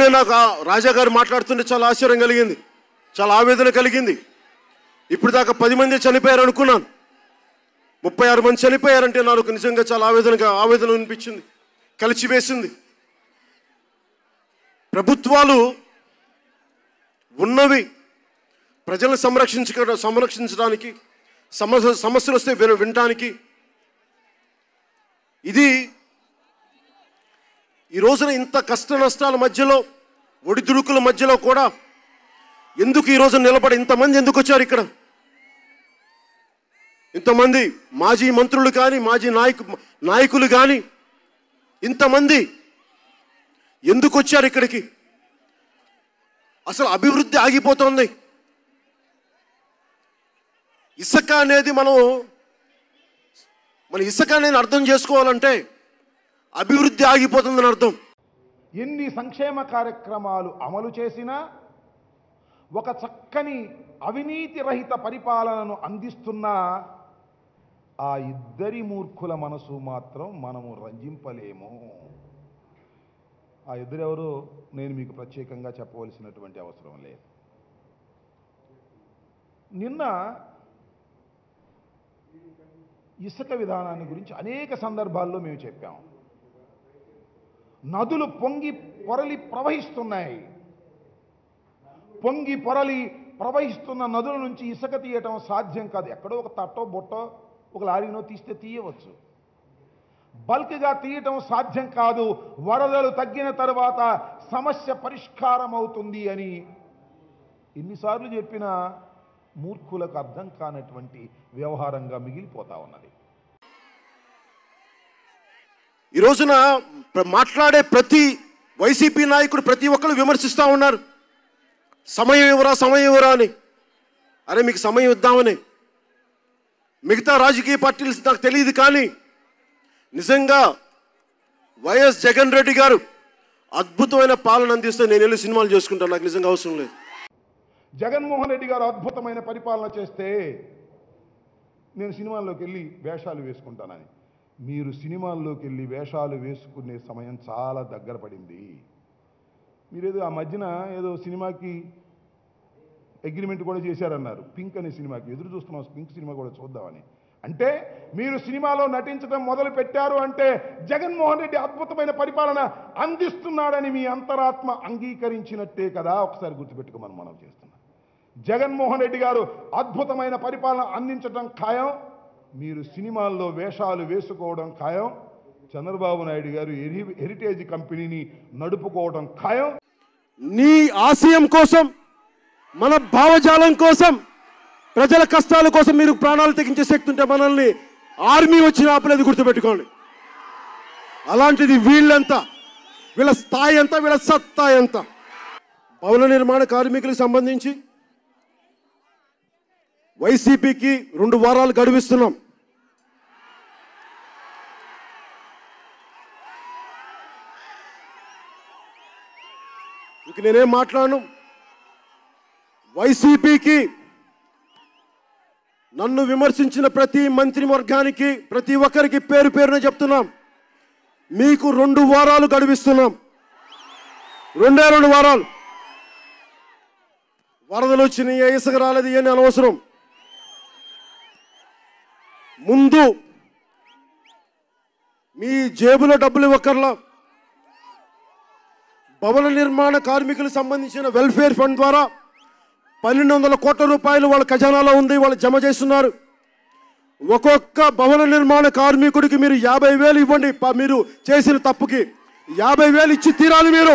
ఇప్పుడే నాకు ఆ రాజా గారు మాట్లాడుతుంటే చాలా ఆశ్చర్యం కలిగింది చాలా ఆవేదన కలిగింది ఇప్పుడు దాకా పది మంది చనిపోయారు అనుకున్నాను ముప్పై ఆరు మంది చనిపోయారంటే నాకు నిజంగా చాలా ఆవేదనగా ఆవేదన అనిపించింది కలిచివేసింది ప్రభుత్వాలు ఉన్నవి ప్రజలను సంరక్షించ సంరక్షించడానికి సమస్య సమస్యలు వస్తే విన వినటానికి ఇది ఈ రోజున ఇంత కష్ట నష్టాల మధ్యలో ఒడిదుడుకుల మధ్యలో కూడా ఎందుకు ఈ రోజు నిలబడి ఇంతమంది ఎందుకు వచ్చారు ఇక్కడ ఇంతమంది మాజీ మంత్రులు కానీ మాజీ నాయకు నాయకులు కానీ ఇంతమంది ఎందుకు వచ్చారు ఇక్కడికి అసలు అభివృద్ధి ఆగిపోతుంది ఇసుక అనేది మనం మన ఇసుక అనేది అర్థం చేసుకోవాలంటే అభివృద్ధి ఆగిపోతుందని అర్థం ఎన్ని సంక్షేమ కార్యక్రమాలు అమలు చేసినా ఒక చక్కని అవినీతి రహిత పరిపాలనను అందిస్తున్న ఆ ఇద్దరి మూర్ఖుల మనసు మాత్రం మనము రంజింపలేము ఆ ఇద్దరెవరో నేను మీకు ప్రత్యేకంగా చెప్పవలసినటువంటి అవసరం లేదు నిన్న ఇసుక విధానాన్ని గురించి అనేక సందర్భాల్లో మేము చెప్పాం నదులు పొంగి పొరలి ప్రవహిస్తున్నాయి పొంగి పొరలి ప్రవహిస్తున్న నదుల నుంచి ఇసుక తీయటం సాధ్యం కాదు ఎక్కడో ఒక తట్టో బొట్టో ఒక లారీనో తీస్తే తీయవచ్చు బల్క్గా తీయటం సాధ్యం కాదు వరదలు తగ్గిన తర్వాత సమస్య పరిష్కారం అవుతుంది అని ఎన్నిసార్లు చెప్పినా మూర్ఖులకు అర్థం కానటువంటి వ్యవహారంగా మిగిలిపోతా ఉన్నది ఈ రోజున ప్ర- మాట్లాడే ప్రతి వైసీపీ నాయకుడు ప్రతి ఒక్కరు విమర్శిస్తూ ఉన్నారు సమయం ఇవ్వరా సమయం ఇవ్వరా అని అరే మీకు సమయం ఇద్దామని మిగతా రాజకీయ పార్టీలు నాకు తెలియదు కానీ నిజంగా వైఎస్ జగన్ రెడ్డి గారు అద్భుతమైన పాలన అందిస్తే నేను వెళ్ళి సినిమాలు చేసుకుంటాను నాకు నిజంగా అవసరం లేదు జగన్మోహన్ రెడ్డి గారు అద్భుతమైన పరిపాలన చేస్తే నేను సినిమాల్లోకి వెళ్ళి వేషాలు వేసుకుంటానని మీరు సినిమాల్లోకి వెళ్ళి వేషాలు వేసుకునే సమయం చాలా దగ్గర పడింది మీరేదో ఆ మధ్యన ఏదో సినిమాకి అగ్రిమెంట్ కూడా చేశారన్నారు పింక్ అనే సినిమాకి ఎదురు చూస్తున్నాం పింక్ సినిమా కూడా చూద్దామని అంటే మీరు సినిమాలో నటించడం మొదలు పెట్టారు అంటే జగన్మోహన్ రెడ్డి అద్భుతమైన పరిపాలన అందిస్తున్నాడని మీ అంతరాత్మ అంగీకరించినట్టే కదా ఒకసారి గుర్తుపెట్టుకోమని మనం చేస్తున్నాం జగన్మోహన్ రెడ్డి గారు అద్భుతమైన పరిపాలన అందించడం ఖాయం మీరు సినిమాల్లో వేషాలు వేసుకోవడం ఖాయం చంద్రబాబు నాయుడు గారు హెరి- హెరిటేజ్ కంపెనీని నడుపుకోవడం ఖాయం నీ ఆశయం కోసం మన భావజాలం కోసం ప్రజల కష్టాల కోసం మీరు ప్రాణాలు తెగించే శక్తి ఉంటే మనల్ని ఆర్మీ వచ్చి ఆపలేదు గుర్తుపెట్టుకోండి అలాంటిది వీళ్ళంతా వీళ్ళ స్థాయి ఎంత వీళ్ళ సత్తా ఎంత భవన నిర్మాణ కార్మికులకు సంబంధించి వైసీపీకి రెండు వారాలు గడువిస్తున్నాం ఇక నేనేం మాట్లాడను వైసీపీకి నన్ను విమర్శించిన ప్రతి మంత్రి వర్గానికి ప్రతి ఒక్కరికి పేరు పేరున చెప్తున్నాం మీకు రెండు వారాలు గడువిస్తున్నాం రెండే రెండు వారాలు వరదలు వచ్చినాయి ఇసుక రాలేదు ఇవన్నీ అనవసరం ముందు మీ జేబులో డబ్బులు ఇవ్వక్కర్లా భవన నిర్మాణ కార్మికులకు సంబంధించిన వెల్ఫేర్ ఫండ్ ద్వారా పన్నెండు వందల కోట్ల రూపాయలు వాళ్ళ ఖజానాలో ఉంది వాళ్ళు జమ చేస్తున్నారు ఒక్కొక్క భవన నిర్మాణ కార్మికుడికి మీరు యాభై వేలు ఇవ్వండి ప- మీరు చేసిన తప్పుకి యాభై వేలు ఇచ్చి తీరాలి మీరు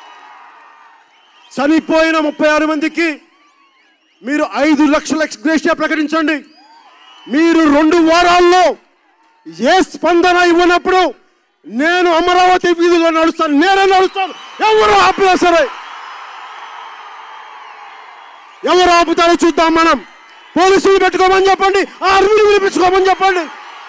చనిపోయిన ముప్పై ఆరు మందికి మీరు ఐదు లక్షల ఎక్స్గ్రేషియా ప్రకటించండి మీరు రెండు వారాల్లో ఏ స్పందన ఇవ్వనప్పుడు నేను అమరావతి వీధిలో నడుస్తాను నేనే నడుస్తాను ఎవరు ఆపినా సరే ఎవరు ఆపుతారో చూద్దాం మనం పోలీసులు పెట్టుకోమని చెప్పండి ఆర్మీని పిలిపించుకోమని చెప్పండి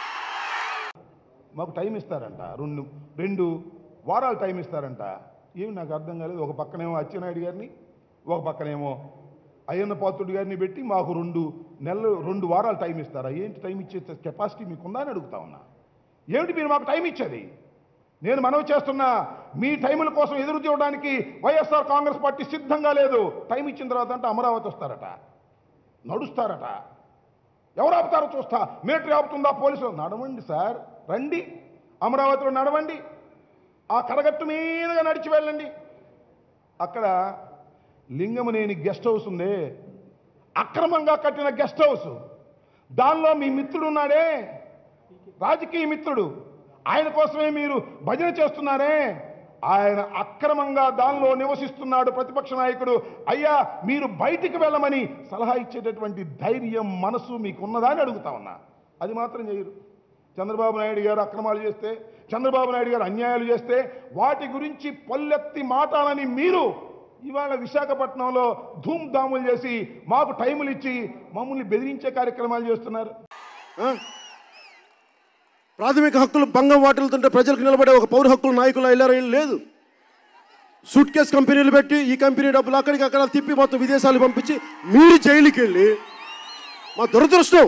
మాకు టైం ఇస్తారంట రెండు రెండు వారాలు టైం ఇస్తారంట ఏమి నాకు అర్థం కాలేదు ఒక పక్కనేమో అచ్చెన్నాయుడు గారిని ఒక పక్కనేమో అయ్యన్న పాత్రుడు గారిని పెట్టి మాకు రెండు నెలలు రెండు వారాలు టైం ఇస్తారా ఏంటి టైం ఇచ్చే కెపాసిటీ మీకుందా అని అడుగుతా ఉన్నా ఏమిటి మీరు మాకు టైం ఇచ్చేది నేను మనవి చేస్తున్నా మీ టైముల కోసం ఎదురు చూడడానికి వైఎస్ఆర్ కాంగ్రెస్ పార్టీ సిద్ధంగా లేదు టైం ఇచ్చిన తర్వాత అంటే అమరావతి వస్తారట నడుస్తారట ఎవరు ఆపుతారో చూస్తా మిలిటరీ ఆపుతుందా పోలీసులు నడవండి సార్ రండి అమరావతిలో నడవండి ఆ కరగట్టు మీదుగా నడిచి వెళ్ళండి అక్కడ లింగమనేని గెస్ట్ హౌస్ ఉంది అక్రమంగా కట్టిన గెస్ట్ హౌస్ దానిలో మీ మిత్రుడు ఉన్నాడే రాజకీయ మిత్రుడు ఆయన కోసమే మీరు భజన చేస్తున్నారే ఆయన అక్రమంగా దానిలో నివసిస్తున్నాడు ప్రతిపక్ష నాయకుడు అయ్యా మీరు బయటికి వెళ్ళమని సలహా ఇచ్చేటటువంటి ధైర్యం మనసు మీకు ఉన్నదా అని అడుగుతా ఉన్నా అది మాత్రం చేయరు చంద్రబాబు నాయుడు గారు అక్రమాలు చేస్తే చంద్రబాబు నాయుడు గారు అన్యాయాలు చేస్తే వాటి గురించి పల్లెత్తి మాటాలని మీరు ఇవాళ విశాఖపట్నంలో ధూమ్ ధాములు చేసి మాకు టైములు ఇచ్చి మమ్మల్ని బెదిరించే కార్యక్రమాలు చేస్తున్నారు ఆ? ప్రాథమిక హక్కులు భంగం వాటిల్తుంటే ప్రజలకు నిలబడే ఒక పౌర హక్కుల నాయకులు వెళ్ళారు లేదు సూట్ కేస్ కంపెనీలు పెట్టి ఈ కంపెనీ డబ్బులు అక్కడికి అక్కడ తిప్పి మొత్తం విదేశాలు పంపించి మీరు జైలుకి వెళ్ళి మా దురదృష్టం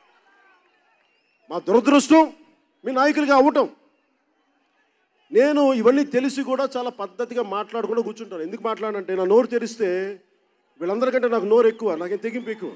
మా దురదృష్టం మీ నాయకులుగా అవ్వటం నేను ఇవన్నీ తెలిసి కూడా చాలా పద్ధతిగా మాట్లాడకుండా కూర్చుంటాను ఎందుకు మాట్లాడంటే నా నోరు తెరిస్తే వీళ్ళందరికంటే నాకు నోరు ఎక్కువ నాకేం తెగింపు ఎక్కువ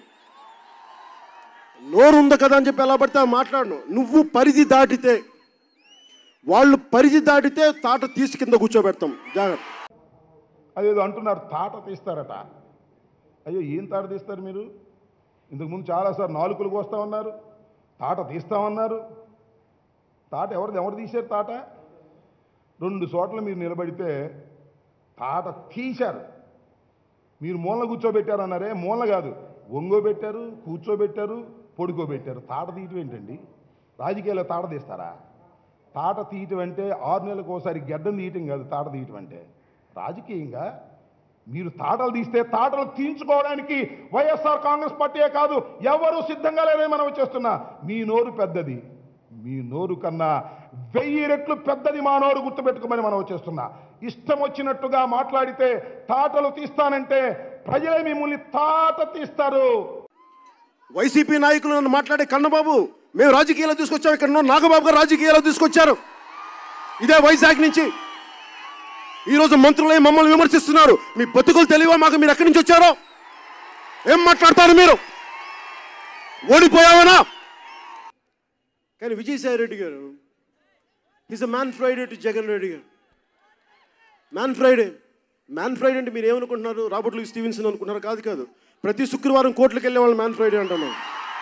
నోరు ఉంది కదా అని చెప్పి ఎలా పడితే అలా మాట్లాడను నువ్వు పరిధి దాటితే వాళ్ళు పరిధి దాటితే తాట తీసి కింద కూర్చోబెడతాం జాగ్రత్త అదేదో అంటున్నారు తాట తీస్తారట అయ్యో ఏం తాట తీస్తారు మీరు ఇంతకుముందు చాలాసార్లు నాలుకలు కోస్తా ఉన్నారు తాట తీస్తామన్నారు తాట ఎవరు ఎవరు తీశారు తాట రెండు చోట్ల మీరు నిలబడితే తాట తీశారు మీరు మూలన కూర్చోబెట్టారన్నారే మూలన కాదు ఒంగోబెట్టారు కూర్చోబెట్టారు పొడుకోబెట్టారు తాట తీయటం ఏంటండి రాజకీయాల్లో తాట తీస్తారా తాట తీయటం అంటే ఆరు నెలలకు ఒకసారి గడ్డం తీయటం కాదు తాట తీయటం అంటే రాజకీయంగా మీరు తాటలు తీస్తే తాటలు తీయించుకోవడానికి వైఎస్ఆర్ కాంగ్రెస్ పార్టీయే కాదు ఎవరు సిద్ధంగా లేరని మనం చేస్తున్నా మీ నోరు పెద్దది మీ నోరు కన్నా వెయ్యి రెట్లు పెద్దది మా నోరు గుర్తుపెట్టుకోమని మనం చేస్తున్నా ఇష్టం వచ్చినట్టుగా మాట్లాడితే తాటలు తీస్తానంటే ప్రజలే మిమ్మల్ని తాట తీస్తారు వైసీపీ నాయకులు నన్ను మాట్లాడే కన్నబాబు మేము రాజకీయాలు తీసుకొచ్చాం ఇక్కడ ఉన్న నాగబాబు గారు రాజకీయాలు తీసుకొచ్చారు ఇదే వైజాగ్ నుంచి ఈరోజు మంత్రులే మమ్మల్ని విమర్శిస్తున్నారు మీ బతుకులు తెలియవా మాకు మీరు ఎక్కడి నుంచి వచ్చారో ఏం మాట్లాడతారు మీరు ఓడిపోయావనా కానీ విజయసాయి రెడ్డి గారు is a man Friday to Jagan Reddy గారు మ్యాన్ ఫ్రైడే మ్యాన్ ఫ్రైడే అంటే మీరు ఏమనుకుంటున్నారు రాబర్ట్ లూయి స్టీవెన్సన్ అనుకుంటున్నారు కాదు కాదు ప్రతి శుక్రవారం కోర్టులకు వెళ్ళే వాళ్ళు మ్యాన్ ఫ్రైడే అంటున్నాం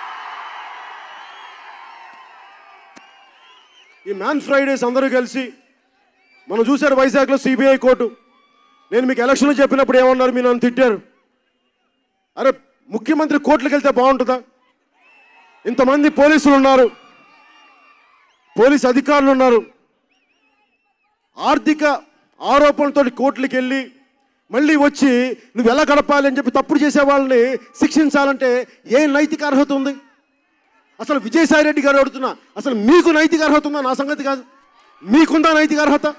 ఈ మ్యాన్ ఫ్రైడేస్ అందరూ కలిసి మనం చూశారు వైజాగ్లో సిబిఐ కోర్టు నేను మీకు ఎలక్షన్లో చెప్పినప్పుడు ఏమన్నారు మీరు నన్ను తిట్టారు అరే ముఖ్యమంత్రి కోర్టులకు వెళ్తే బాగుంటుందా ఇంతమంది పోలీసులు ఉన్నారు పోలీస్ అధికారులు ఉన్నారు ఆర్థిక ఆరోపణలతో కోర్టులకు వెళ్ళి మళ్ళీ వచ్చి నువ్వు ఎలా గడపాలి అని చెప్పి తప్పుడు చేసే వాళ్ళని శిక్షించాలంటే ఏ నైతిక అర్హత ఉంది అసలు విజయసాయి రెడ్డి గారు అడుగుతున్నా అసలు మీకు నైతిక అర్హత ఉందా నా సంగతి కాదు మీకుందా నైతిక అర్హత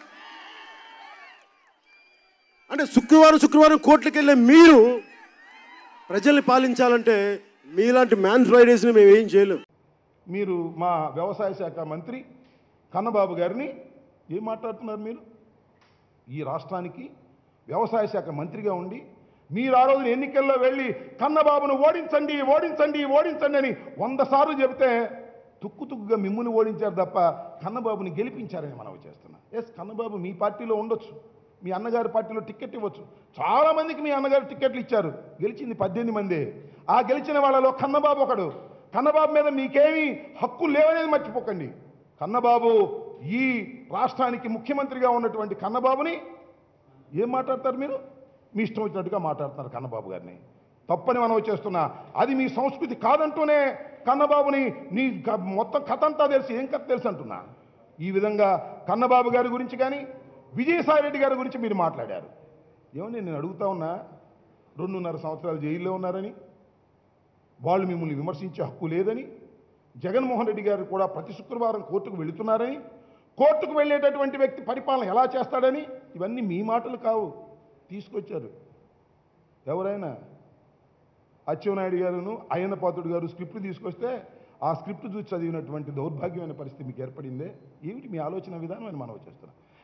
అంటే శుక్రవారం శుక్రవారం కోర్టులకు వెళ్ళే మీరు ప్రజల్ని పాలించాలంటే మీలాంటి మ్యాన్ ఫ్రైడేస్ని మేము ఏం చేయలేం మీరు మా వ్యవసాయ శాఖ మంత్రి కన్నబాబు గారిని ఏం మాట్లాడుతున్నారు మీరు ఈ రాష్ట్రానికి వ్యవసాయ శాఖ మంత్రిగా ఉండి మీరు ఆ రోజున ఎన్నికల్లో వెళ్ళి కన్నబాబును ఓడించండి ఓడించండి ఓడించండి అని వంద సార్లు చెబితే తుక్కు తుక్కుగా మిమ్ముని ఓడించారు తప్ప కన్నబాబుని గెలిపించారని మనం చేస్తున్నాం ఎస్ కన్నబాబు మీ పార్టీలో ఉండొచ్చు మీ అన్నగారి పార్టీలో టికెట్ ఇవ్వచ్చు చాలా మందికి మీ అన్నగారు టికెట్లు ఇచ్చారు గెలిచింది పద్దెనిమిది మంది ఆ గెలిచిన వాళ్ళలో కన్నబాబు ఒకడు కన్నబాబు మీద మీకేమీ హక్కు లేవనేది మర్చిపోకండి కన్నబాబు ఈ రాష్ట్రానికి ముఖ్యమంత్రిగా ఉన్నటువంటి కన్నబాబుని ఏం మాట్లాడతారు మీరు మీ ఇష్టం వచ్చినట్టుగా మాట్లాడుతున్నారు కన్నబాబు గారిని తప్పని మనం చేస్తున్నా అది మీ సంస్కృతి కాదంటూనే కన్నబాబుని నీ గ- మొత్తం కథ అంతా తెలిసి ఏం కథ తెలుసు అంటున్నా ఈ విధంగా కన్నబాబు గారి గురించి కానీ విజయసాయి రెడ్డి గారి గురించి మీరు మాట్లాడారు ఏమండి నేను అడుగుతా ఉన్నా రెండున్నర సంవత్సరాలు జైల్లో ఉన్నారని వాళ్ళు మిమ్మల్ని విమర్శించే హక్కు లేదని జగన్మోహన్ రెడ్డి గారు కూడా ప్రతి శుక్రవారం కోర్టుకు వెళుతున్నారని కోర్టుకు వెళ్ళేటటువంటి వ్యక్తి పరిపాలన ఎలా చేస్తాడని ఇవన్నీ మీ మాటలు కావు తీసుకొచ్చారు ఎవరైనా అచ్చెన్నాయుడు గారును అయ్యన్న పాత్రుడు గారు స్క్రిప్ట్ తీసుకొస్తే ఆ స్క్రిప్ట్ చూసి చదివినటువంటి దౌర్భాగ్యమైన పరిస్థితి మీకు ఏర్పడిందే ఏమిటి మీ ఆలోచన విధానం అని మనం చేస్తున్నాం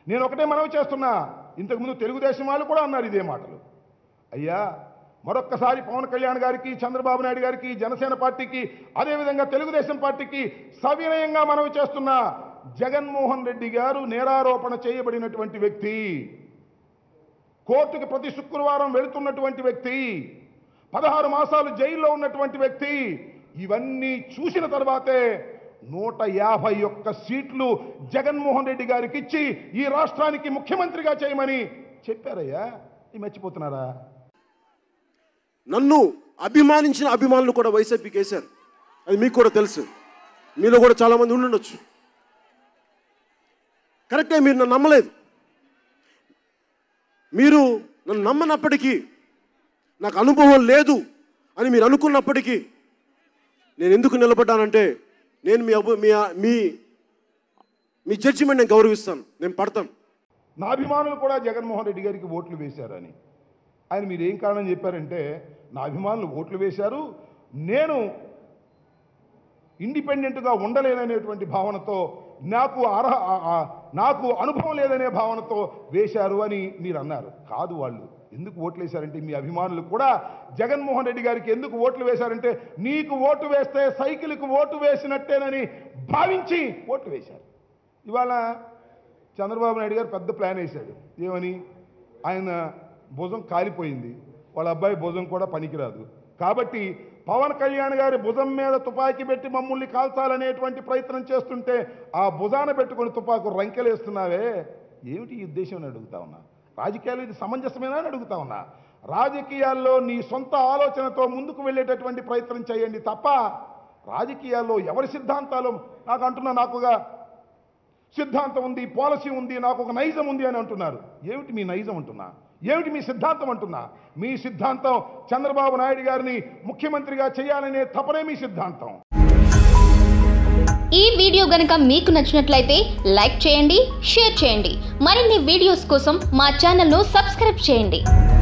నేను ఒకటే మనవి చేస్తున్నా ఇంతకుముందు తెలుగుదేశం వాళ్ళు కూడా అన్నారు ఇదే మాటలు అయ్యా మరొక్కసారి పవన్ కళ్యాణ్ గారికి చంద్రబాబు నాయుడు గారికి జనసేన పార్టీకి అదేవిధంగా తెలుగుదేశం పార్టీకి సవినయంగా మనవి చేస్తున్న జగన్మోహన్ రెడ్డి గారు నేరారోపణ చేయబడినటువంటి వ్యక్తి కోర్టుకి ప్రతి శుక్రవారం వెళుతున్నటువంటి వ్యక్తి పదహారు మాసాలు జైల్లో ఉన్నటువంటి వ్యక్తి ఇవన్నీ చూసిన తర్వాతే నూట యాభై ఒక్క సీట్లు జగన్మోహన్ రెడ్డి గారికి ఇచ్చి ఈ రాష్ట్రానికి ముఖ్యమంత్రిగా చేయమని చెప్పారయ్యా ఇది మర్చిపోతున్నారా నన్ను అభిమానించిన అభిమానులు కూడా వైసీపీకి వేశారు అది మీకు కూడా తెలుసు మీలో కూడా చాలామంది ఉండుండొచ్చు కరెక్టే మీరు నన్ను నమ్మలేదు మీరు నన్ను నమ్మనప్పటికీ నాకు అనుభవం లేదు అని మీరు అనుకున్నప్పటికీ నేను ఎందుకు నిలబడ్డానంటే నేను మీ అభి మీ మీ మీ జడ్జిమెంట్ నేను గౌరవిస్తాను నేను పడతాను నా అభిమానులు కూడా జగన్మోహన్ రెడ్డి గారికి ఓట్లు వేశారని ఆయన మీరు ఏం కారణం చెప్పారంటే నా అభిమానులు ఓట్లు వేశారు నేను ఇండిపెండెంట్గా ఉండలేననేటువంటి భావనతో నాకు అర్హ ఆ- ఆ- నాకు అనుభవం లేదనే భావనతో వేశారు అని మీరు అన్నారు కాదు వాళ్ళు ఎందుకు ఓట్లు వేశారంటే మీ అభిమానులు కూడా జగన్మోహన్ రెడ్డి గారికి ఎందుకు ఓట్లు వేశారంటే నీకు ఓటు వేస్తే సైకిల్కి ఓటు వేసినట్టేనని భావించి ఓట్లు వేశారు ఇవాళ చంద్రబాబు నాయుడు గారు పెద్ద ప్లాన్ వేశాడు ఏమని ఆయన భుజం కాలిపోయింది వాళ్ళ అబ్బాయి భుజం కూడా పనికిరాదు కాబట్టి పవన్ కళ్యాణ్ గారి భుజం మీద తుపాకీ పెట్టి మమ్మల్ని కాల్చాలనేటువంటి ప్రయత్నం చేస్తుంటే ఆ భుజాన పెట్టుకొని తుపాకు రంకెలేస్తున్నావే ఏమిటి ఈ ఉద్దేశం అని అడుగుతా ఉన్నా రాజకీయాలు ఇది సమంజసమేనా అని అడుగుతా ఉన్నా రాజకీయాల్లో నీ సొంత ఆలోచనతో ముందుకు వెళ్ళేటటువంటి ప్రయత్నం చేయండి తప్ప రాజకీయాల్లో ఎవరి సిద్ధాంతాలు నాకు అంటున్నా నాకుగా సిద్ధాంతం ఉంది పాలసీ ఉంది నాకు ఒక నైజం ఉంది అని అంటున్నారు ఏమిటి మీ నైజం అంటున్నా ఏమిటి మీ సిద్ధాంతం అంటున్నా మీ సిద్ధాంతం చంద్రబాబు నాయుడు గారిని ముఖ్యమంత్రిగా చేయాలనే తపనే మీ సిద్ధాంతం ఈ వీడియో గనుక మీకు నచ్చినట్లయితే లైక్ చేయండి షేర్ చేయండి మరిన్ని వీడియోస్ కోసం మా ఛానల్ను సబ్స్క్రైబ్ చేయండి